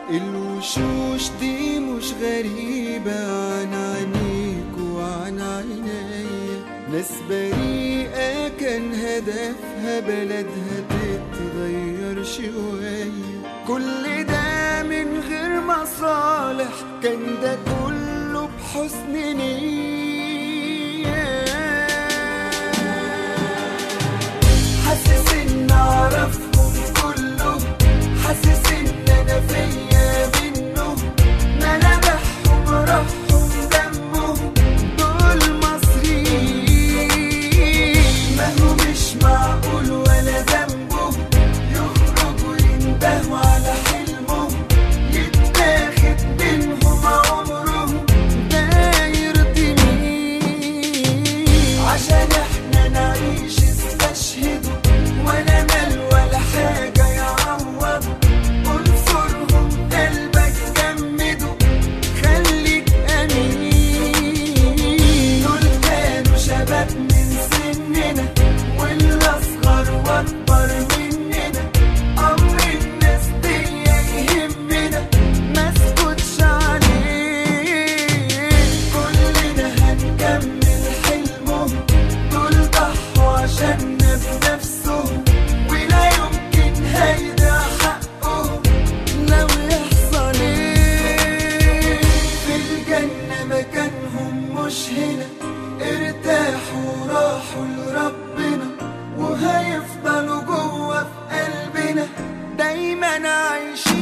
الوشوش دي مش غريبة عن عينيك وعن عينيا ناس بريئة كان هدفها بلدها تتغير شوية كل ده من غير مصالح كان ده كله بحسن نية حاسس ان اعرفهم كلهم حاسس ان انا فيا منهم ملامحهم روحهم دمهم دول مصريين ما هو مش معقول ولا ذنبهم يخرجوا يندهوا على حلمهم يتاخد منهم عمرهم ده يرضيني عشان احنا نعيش استشهدوا ولا مال ولا حاجة يعوض انصرهم قلبك جمده خليك امين دول كانوا شباب من سننا والاصغر واكبر مننا امر الناس دي يهمنا ما اسكتش عليه كلنا هنكمل حلمهم دول ضحوا عشاننا بنفسهم ولا يمكن هيدا حقهم لو يحصل ايه في الجنة مكانهم مش هنا ارتاحوا راحوا لربنا وهيفضلوا جوا في قلبنا دايما عايشين